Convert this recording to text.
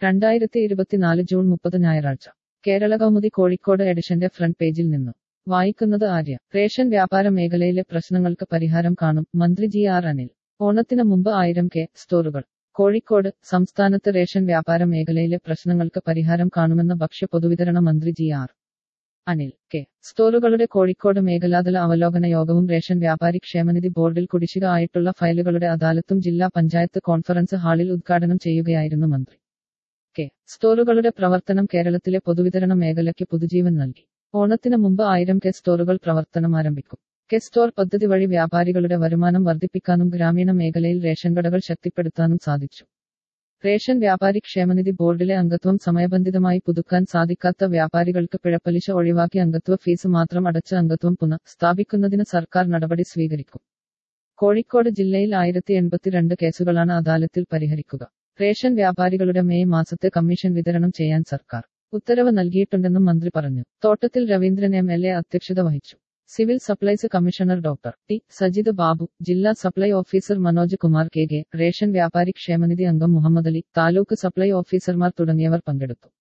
രണ്ടായിരത്തി ഇരുപത്തിനാല് ജൂൺ മുപ്പത് ഞായറാഴ്ച കേരള കൗമുദി കോഴിക്കോട് എഡിഷന്റെ ഫ്രണ്ട് പേജിൽ നിന്നും വായിക്കുന്നത് ആര്യ റേഷൻ വ്യാപാര മേഖലയിലെ പ്രശ്നങ്ങൾക്ക് പരിഹാരം കാണും മന്ത്രി ജി ആർ അനിൽ ഓണത്തിന് മുമ്പ് ആയിരം കെ സ്റ്റോറുകൾ കോഴിക്കോട് സംസ്ഥാനത്ത് റേഷൻ വ്യാപാര മേഖലയിലെ പ്രശ്നങ്ങൾക്ക് പരിഹാരം കാണുമെന്ന് ഭക്ഷ്യ പൊതുവിതരണ മന്ത്രി ജി ആർ അനിൽ കെ സ്റ്റോറുകളുടെ കോഴിക്കോട് മേഖലാതല അവലോകന യോഗവും റേഷൻ വ്യാപാരി ക്ഷേമനിധി ബോർഡിൽ കുടിശ്ശിക ആയിട്ടുള്ള ഫയലുകളുടെ അദാലത്തും ജില്ലാ പഞ്ചായത്ത് കോൺഫറൻസ് ഹാളിൽ ഉദ്ഘാടനം ചെയ്യുകയായിരുന്നു മന്ത്രി കെ സ്റ്റോറുകളുടെ പ്രവർത്തനം കേരളത്തിലെ പൊതുവിതരണ മേഖലയ്ക്ക് പുതുജീവൻ നൽകി ഓണത്തിന് മുമ്പ് ആയിരം കെ സ്റ്റോറുകൾ പ്രവർത്തനം ആരംഭിക്കും കെ സ്റ്റോർ പദ്ധതി വഴി വ്യാപാരികളുടെ വരുമാനം വർദ്ധിപ്പിക്കാനും ഗ്രാമീണ മേഖലയിൽ റേഷൻ കടകൾ ശക്തിപ്പെടുത്താനും സാധിച്ചു റേഷൻ വ്യാപാരി ക്ഷേമനിധി ബോർഡിലെ അംഗത്വം സമയബന്ധിതമായി പുതുക്കാൻ സാധിക്കാത്ത വ്യാപാരികൾക്ക് പിഴപ്പലിശ ഒഴിവാക്കി അംഗത്വ ഫീസ് മാത്രം അടച്ച് അംഗത്വം പുനഃ സ്ഥാപിക്കുന്നതിന് സർക്കാർ നടപടി സ്വീകരിക്കും കോഴിക്കോട് ജില്ലയിൽ ആയിരത്തി എൺപത്തിരണ്ട് കേസുകളാണ് അദാലത്തിൽ പരിഹരിക്കുക റേഷൻ വ്യാപാരികളുടെ മെയ് മാസത്തെ കമ്മീഷൻ വിതരണം ചെയ്യാൻ സർക്കാർ ഉത്തരവ് നൽകിയിട്ടുണ്ടെന്നും മന്ത്രി പറഞ്ഞു തോട്ടത്തിൽ രവീന്ദ്രൻ എം എൽ എ അധ്യക്ഷത വഹിച്ചു civil supplies commissioner doctor T Sajith Babu ജില്ലാ supply officer Manoj Kumar K K ration വ്യാപാരി ക്ഷേമനിധി അംഗം മുഹമ്മദ് അലി താലൂക്ക് സപ്ലൈ ഓഫീസർമാർ തുടങ്ങിയവർ പങ്കെടുത്തു